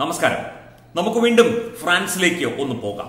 നമസ്കാരം നമുക്ക് വീണ്ടും ഫ്രാൻസിലേക്ക് ഒന്ന് പോകാം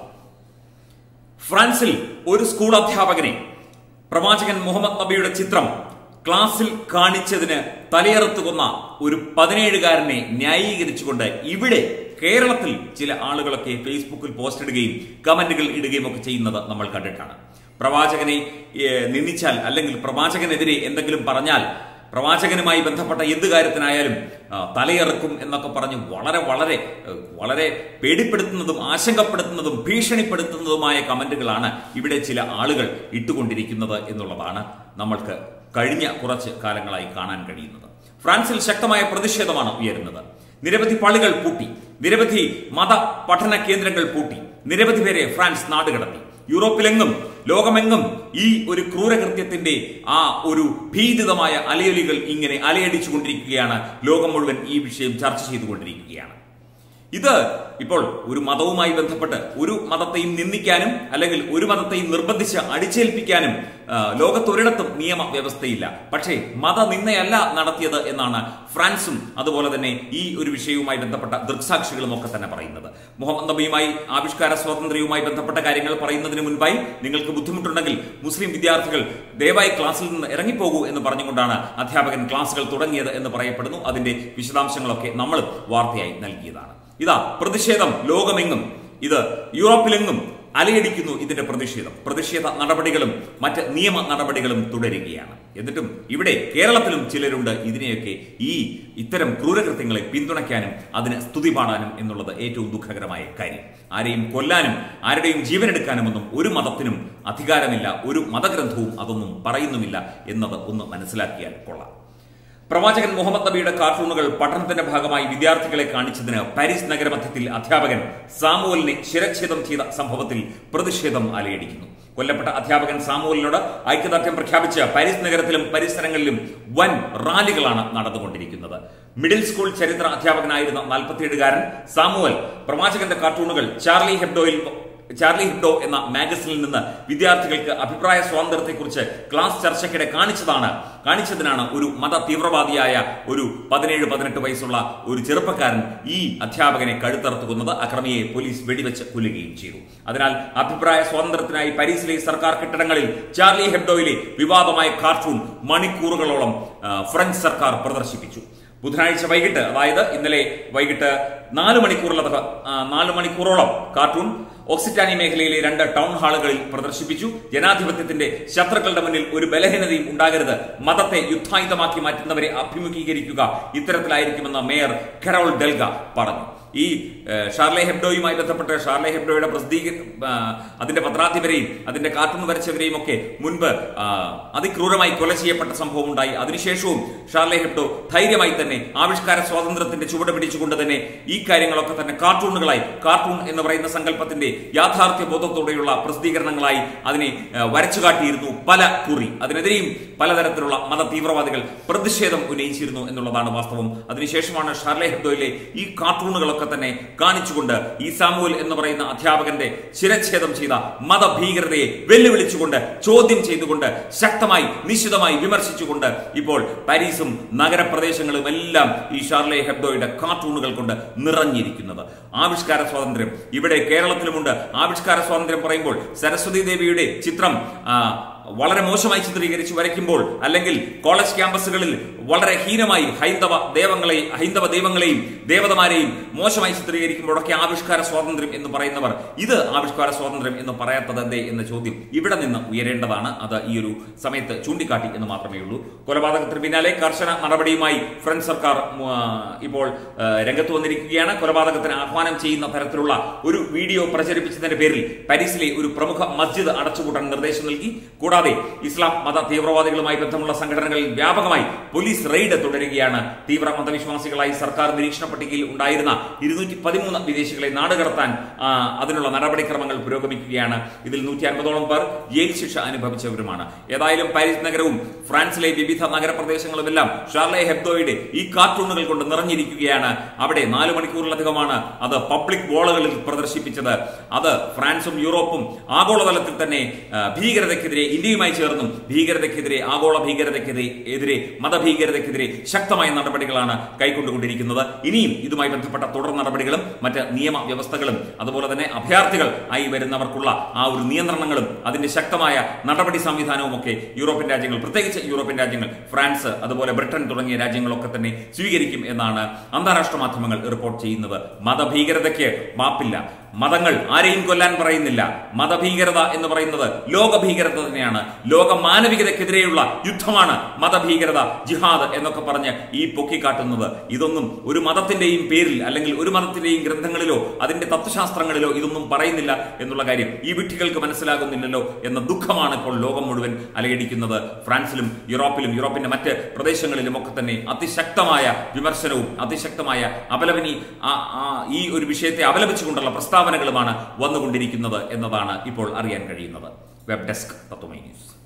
ഫ്രാൻസിൽ ഒരു സ്കൂൾ അധ്യാപകനെ പ്രവാചകൻ മുഹമ്മദ് നബിയുടെ ചിത്രം ക്ലാസ്സിൽ കാണിച്ചതിന് തലയറുത്ത് കൊന്ന ഒരു പതിനേഴുകാരനെ ന്യായീകരിച്ചുകൊണ്ട് ഇവിടെ കേരളത്തിൽ ചില ആളുകളൊക്കെ ഫേസ്ബുക്കിൽ പോസ്റ്റ് ഇടുകയും കമന്റുകൾ ഇടുകയും ഒക്കെ ചെയ്യുന്നത് നമ്മൾ കണ്ടിട്ടാണ് പ്രവാചകനെ ഏഹ്, നിന്ദിച്ചാൽ അല്ലെങ്കിൽ പ്രവാചകനെതിരെ എന്തെങ്കിലും പറഞ്ഞാൽ പ്രവാചകനുമായി ബന്ധപ്പെട്ട എന്ത് കാര്യത്തിനായാലും ആ, തലയിറക്കും എന്നൊക്കെ പറഞ്ഞ് വളരെ വളരെ ഏഹ്, വളരെ പേടിപ്പെടുത്തുന്നതും ആശങ്കപ്പെടുത്തുന്നതും ഭീഷണിപ്പെടുത്തുന്നതുമായ കമന്റുകളാണ് ഇവിടെ ചില ആളുകൾ ഇട്ടുകൊണ്ടിരിക്കുന്നത് എന്നുള്ളതാണ് നമ്മൾക്ക് കഴിഞ്ഞ കുറച്ച് കാലങ്ങളായി കാണാൻ കഴിയുന്നത് ഫ്രാൻസിൽ ശക്തമായ പ്രതിഷേധമാണ് ഉയരുന്നത് നിരവധി പള്ളികൾ പൂട്ടി നിരവധി മത പഠന കേന്ദ്രങ്ങൾ പൂട്ടി നിരവധി പേരെ ഫ്രാൻസ് നാടുകടത്തി യൂറോപ്പിലെങ്ങും ലോകമെങ്ങും ഈ ഒരു ക്രൂരകൃത്യത്തിന്റെ ആ ഒരു ഭീതിതമായ അലയൊലികൾ ഇങ്ങനെ അലയടിച്ചുകൊണ്ടിരിക്കുകയാണ് ലോകം മുഴുവൻ ഈ വിഷയം ചർച്ച ചെയ്തുകൊണ്ടിരിക്കുകയാണ് ഇത് ഇപ്പോൾ ഒരു മതവുമായി ബന്ധപ്പെട്ട് ഒരു മതത്തെയും നിന്ദിക്കാനും അല്ലെങ്കിൽ ഒരു മതത്തെയും നിർബന്ധിച്ച് അടിച്ചേൽപ്പിക്കാനും ആ, ലോകത്തൊരിടത്തും നിയമ വ്യവസ്ഥയില്ല പക്ഷേ മതനിന്ദയല്ല നടത്തിയത് എന്നാണ് ഫ്രാൻസും അതുപോലെ തന്നെ ഈ ഒരു വിഷയവുമായി ബന്ധപ്പെട്ട ദൃക്സാക്ഷികളും ഒക്കെ തന്നെ പറയുന്നത് മുഹമ്മദ് നബിയുമായി ആവിഷ്കാര സ്വാതന്ത്ര്യവുമായി ബന്ധപ്പെട്ട കാര്യങ്ങൾ പറയുന്നതിന് മുൻപായി നിങ്ങൾക്ക് ബുദ്ധിമുട്ടുണ്ടെങ്കിൽ മുസ്ലിം വിദ്യാർത്ഥികൾ ദയവായി ക്ലാസ്സിൽ നിന്ന് ഇറങ്ങിപ്പോകൂ എന്ന് പറഞ്ഞുകൊണ്ടാണ് അധ്യാപകൻ ക്ലാസുകൾ തുടങ്ങിയത് എന്ന് പറയപ്പെടുന്നു അതിന്റെ വിശദാംശങ്ങളൊക്കെ നമ്മൾ വാർത്തയായി നൽകിയതാണ് ഇതാ പ്രതിഷേധം ലോകമെങ്ങും ഇത് യൂറോപ്പിലെങ്ങും അലയടിക്കുന്നു ഇതിന്റെ പ്രതിഷേധം പ്രതിഷേധ നടപടികളും മറ്റ് നിയമ നടപടികളും തുടരുകയാണ് എന്നിട്ടും ഇവിടെ കേരളത്തിലും ചിലരുണ്ട് ഇതിനെയൊക്കെ ഈ ഇത്തരം ക്രൂരകൃത്യങ്ങളെ പിന്തുണയ്ക്കാനും അതിന് സ്തുതി പാടാനും എന്നുള്ളത് ഏറ്റവും ദുഃഖകരമായ കാര്യം ആരെയും കൊല്ലാനും ആരുടെയും ജീവനെടുക്കാനും ഒന്നും ഒരു മതത്തിനും അധികാരമില്ല ഒരു മതഗ്രന്ഥവും അതൊന്നും പറയുന്നുമില്ല എന്നത് ഒന്ന് മനസ്സിലാക്കിയാൽ കൊള്ളാം പ്രവാചകൻ മുഹമ്മദ് നബിയുടെ കാർട്ടൂണുകൾ പഠനത്തിന്റെ ഭാഗമായി വിദ്യാർത്ഥികളെ കാണിച്ചതിന് പാരീസ് നഗരമധ്യത്തിൽ അധ്യാപകൻ സാമുവലിനെ ശിരച്ഛേദം ചെയ്ത സംഭവത്തിൽ പ്രതിഷേധം അലയടിക്കുന്നു കൊല്ലപ്പെട്ട അധ്യാപകൻ സാമുവലിനോട് ഐക്യദാർഢ്യം പ്രഖ്യാപിച്ച് പാരീസ് നഗരത്തിലും പരിസരങ്ങളിലും വൻ റാലികളാണ് നടന്നുകൊണ്ടിരിക്കുന്നത് മിഡിൽ സ്കൂൾ ചരിത്ര അധ്യാപകനായിരുന്ന നാൽപ്പത്തിയേഴുകാരൻ സാമുവൽ പ്രവാചകന്റെ കാർട്ടൂണുകൾ ചാർലി ഹെബ്ഡോയിൽ ചാർലി ഹിബ്ഡോ എന്ന മാഗസിനിൽ നിന്ന് വിദ്യാർത്ഥികൾക്ക് അഭിപ്രായ സ്വാതന്ത്ര്യത്തെക്കുറിച്ച് ക്ലാസ് ചർച്ചയ്ക്കിടെ കാണിച്ചതാണ് കാണിച്ചതിനാണ് ഒരു മത തീവ്രവാദിയായ ഒരു പതിനേഴ് പതിനെട്ട് വയസ്സുള്ള ഒരു ചെറുപ്പക്കാരൻ ഈ അധ്യാപകനെ കഴുത്തറുത്ത് കൊന്നത് അക്രമിയെ പോലീസ് വെടിവെച്ച് കൊല്ലുകയും ചെയ്തു അതിനാൽ അഭിപ്രായ സ്വാതന്ത്ര്യത്തിനായി പാരീസിലെ സർക്കാർ കെട്ടിടങ്ങളിൽ ചാർലി ഹെബ്ഡോയിലെ വിവാദമായ കാർട്ടൂൺ മണിക്കൂറുകളോളം ആ, ഫ്രഞ്ച് സർക്കാർ പ്രദർശിപ്പിച്ചു ബുധനാഴ്ച വൈകിട്ട് അതായത് ഇന്നലെ വൈകിട്ട് നാല് മണിക്കൂറിലധികം ആ, നാല് മണിക്കൂറോളം കാർട്ടൂൺ ഓക്സിറ്റാനി മേഖലയിലെ രണ്ട് ടൗൺ ഹാളുകളിൽ പ്രദർശിപ്പിച്ചു ജനാധിപത്യത്തിന്റെ ശത്രുക്കളുടെ മുന്നിൽ ഒരു ബലഹീനതയും ഉണ്ടാകരുത് മതത്തെ യുദ്ധായുധമാക്കി മാറ്റുന്നവരെ അഭിമുഖീകരിക്കുക ഇത്തരത്തിലായിരിക്കുമെന്ന് മേയർ കരോൾ ഡെൽഗ പറഞ്ഞു ഈ ഏഹ്, ഷാർലെ ഹെബ്ഡോയുമായി ബന്ധപ്പെട്ട് ഷാർലെ ഹെബ്ഡോയുടെ പ്രസിദ്ധീക ആ, അതിന്റെ പത്രാധിപരെയും അതിന്റെ കാർട്ടൂൺ വരച്ചവരെയും ഒക്കെ മുൻപ് ആ, അതിക്രൂരമായി കൊല ചെയ്യപ്പെട്ട സംഭവം ഉണ്ടായി അതിനുശേഷവും ഷാർലെ ഹെബ്ഡോ ധൈര്യമായി തന്നെ ആവിഷ്കാര സ്വാതന്ത്ര്യത്തിന്റെ ചുവട് പിടിച്ചുകൊണ്ട് തന്നെ ഈ കാര്യങ്ങളൊക്കെ തന്നെ കാർട്ടൂണുകളായി കാർട്ടൂൺ എന്ന് പറയുന്ന സങ്കല്പത്തിന്റെ യാഥാർത്ഥ്യ ബോധത്തോടെയുള്ള പ്രസിദ്ധീകരണങ്ങളായി അതിനെ ആ, വരച്ചു കാട്ടിയിരുന്നു പല കുറി അതിനെതിരെയും പലതരത്തിലുള്ള മത തീവ്രവാദികൾ പ്രതിഷേധം ഉന്നയിച്ചിരുന്നു എന്നുള്ളതാണ് വാസ്തവം അതിനുശേഷമാണ് ഷാർലെ ഹെബ്ഡോയിലെ ഈ കാർട്ടൂണുകളൊക്കെ തന്നെ കാണിച്ചുകൊണ്ട് ഈ സാമുവൽ എന്ന് പറയുന്ന അധ്യാപകന്റെ ശിരച്ഛേദം ചെയ്ത മതഭീകരതയെ വെല്ലുവിളിച്ചുകൊണ്ട് ചോദ്യം ചെയ്തുകൊണ്ട് ശക്തമായി നിശിതമായി വിമർശിച്ചുകൊണ്ട് ഇപ്പോൾ പാരീസും നഗരപ്രദേശങ്ങളും എല്ലാം ഈ ഷാർലെ ഹെബ്ഡോയുടെ കാർട്ടൂണുകൾ കൊണ്ട് നിറഞ്ഞിരിക്കുന്നത് ആവിഷ്കാര സ്വാതന്ത്ര്യം ഇവിടെ കേരളത്തിലുമുണ്ട് ആവിഷ്കാര സ്വാതന്ത്ര്യം പറയുമ്പോൾ സരസ്വതി ദേവിയുടെ ചിത്രം ആ, വളരെ മോശമായി ചിത്രീകരിച്ച് വരയ്ക്കുമ്പോൾ അല്ലെങ്കിൽ കോളേജ് ക്യാമ്പസുകളിൽ വളരെ ഹീനമായി ഹൈന്ദവ ദൈവങ്ങളെയും ഹൈന്ദവ ദൈവങ്ങളെയും ദേവതമാരെയും മോശമായി ചിത്രീകരിക്കുമ്പോഴൊക്കെ ആവിഷ്കാര സ്വാതന്ത്ര്യം എന്ന് പറയുന്നവർ ഇത് ആവിഷ്കാര സ്വാതന്ത്ര്യം എന്ന് പറയാത്തത് എന്തേ എന്ന ചോദ്യം ഇവിടെ നിന്ന് ഉയരേണ്ടതാണ് അത് ഈ ഒരു സമയത്ത് ചൂണ്ടിക്കാട്ടി എന്ന് മാത്രമേ ഉള്ളൂ കൊലപാതകത്തിന് പിന്നാലെ കർശന നടപടിയുമായി ഫ്രഞ്ച് സർക്കാർ ഉം, ആ, ഇപ്പോൾ ആ, രംഗത്ത് വന്നിരിക്കുകയാണ് കൊലപാതകത്തിന് ആഹ്വാനം ചെയ്യുന്ന തരത്തിലുള്ള ഒരു വീഡിയോ പ്രചരിപ്പിച്ചതിന്റെ പേരിൽ പാരീസിലെ ഒരു പ്രമുഖ മസ്ജിദ് അടച്ചുപൂട്ടാൻ നിർദ്ദേശം നൽകി കൂടാതെ ഇസ്ലാം മത തീവ്രവാദികളുമായി ബന്ധമുള്ള സംഘടനകളിൽ വ്യാപകമായി പോലീസ് റെയ്ഡ് തുടരുകയാണ് തീവ്ര മതവിശ്വാസികളായി സർക്കാർ നിരീക്ഷണ പട്ടികയിൽ ഉണ്ടായിരുന്ന ഇരുന്നൂറ്റി പതിമൂന്ന് വിദേശികളെ നാടുകടത്താൻ ആ, അതിനുള്ള നടപടിക്രമങ്ങൾ പുരോഗമിക്കുകയാണ് ഇതിൽ നൂറ്റി അൻപതോളം പേർ ജയിൽ ശിക്ഷ അനുഭവിച്ചവരുമാണ് ഏതായാലും പാരീസ് നഗരവും ഫ്രാൻസിലെ വിവിധ നഗരപ്രദേശങ്ങളുമെല്ലാം ഷാർലെ ഹെബ്ദോയുടെ ഈ കാർട്ടൂണുകൾ കൊണ്ട് നിറഞ്ഞിരിക്കുകയാണ് അവിടെ നാല് മണിക്കൂറിലധികമാണ് അത് പബ്ലിക് ബോളുകളിൽ പ്രദർശിപ്പിച്ചത് അത് ഫ്രാൻസും യൂറോപ്പും ആഗോളതലത്തിൽ തന്നെ ആ, ഭീകരതയ്ക്കെതിരെ ഇന്ത്യയുമായി ചേർന്നും ഭീകരതയ്ക്കെതിരെ ആഗോള ഭീകരതയ്ക്കെതിരെ എതിരെ മതഭീകരതയ്ക്കെതിരെ ശക്തമായ നടപടികളാണ് കൈക്കൊണ്ടുകൊണ്ടിരിക്കുന്നത് ഇനിയും ഇതുമായി ബന്ധപ്പെട്ട തുടർ നടപടികളും മറ്റ് നിയമ വ്യവസ്ഥകളും അതുപോലെ തന്നെ അഭയാർത്ഥികൾ ആയി വരുന്നവർക്കുള്ള ആ ഒരു നിയന്ത്രണങ്ങളും അതിന്റെ ശക്തമായ നടപടി സംവിധാനവും ഒക്കെ യൂറോപ്യൻ രാജ്യങ്ങൾ പ്രത്യേകിച്ച് യൂറോപ്യൻ രാജ്യങ്ങൾ ഫ്രാൻസ് അതുപോലെ ബ്രിട്ടൻ തുടങ്ങിയ രാജ്യങ്ങളൊക്കെ തന്നെ സ്വീകരിക്കും എന്നാണ് അന്താരാഷ്ട്ര മാധ്യമങ്ങൾ റിപ്പോർട്ട് ചെയ്യുന്നത് മതഭീകരതയ്ക്ക് മാപ്പില്ല മതങ്ങൾ ആരെയും കൊല്ലാൻ പറയുന്നില്ല മതഭീകരത എന്ന് പറയുന്നത് ലോക ഭീകരത തന്നെയാണ് ലോക മാനവികതയ്ക്കെതിരെയുള്ള യുദ്ധമാണ് മതഭീകരത ജിഹാദ് എന്നൊക്കെ പറഞ്ഞ് ഈ പൊക്കിക്കാട്ടുന്നത് ഇതൊന്നും ഒരു മതത്തിന്റെയും പേരിൽ അല്ലെങ്കിൽ ഒരു മതത്തിന്റെയും ഗ്രന്ഥങ്ങളിലോ അതിന്റെ തത്വശാസ്ത്രങ്ങളിലോ ഇതൊന്നും പറയുന്നില്ല എന്നുള്ള കാര്യം ഈ വിട്ടികൾക്ക് മനസ്സിലാകുന്നില്ലല്ലോ എന്ന ദുഃഖമാണ് ഇപ്പോൾ ലോകം മുഴുവൻ അലയടിക്കുന്നത് ഫ്രാൻസിലും യൂറോപ്പിലും യൂറോപ്പിന്റെ മറ്റ് പ്രദേശങ്ങളിലും ഒക്കെ തന്നെ അതിശക്തമായ വിമർശനവും അതിശക്തമായ അപലപനി ആ- ആ ഈ ഒരു വിഷയത്തെ അപലപിച്ചുകൊണ്ടുള്ള പ്രസ്താവനകളുമാണ് വന്നുകൊണ്ടിരിക്കുന്നത് എന്നതാണ് ഇപ്പോൾ അറിയാൻ കഴിയുന്നത് വെബ് ഡെസ്ക് തത്വമൈ ന്യൂസ്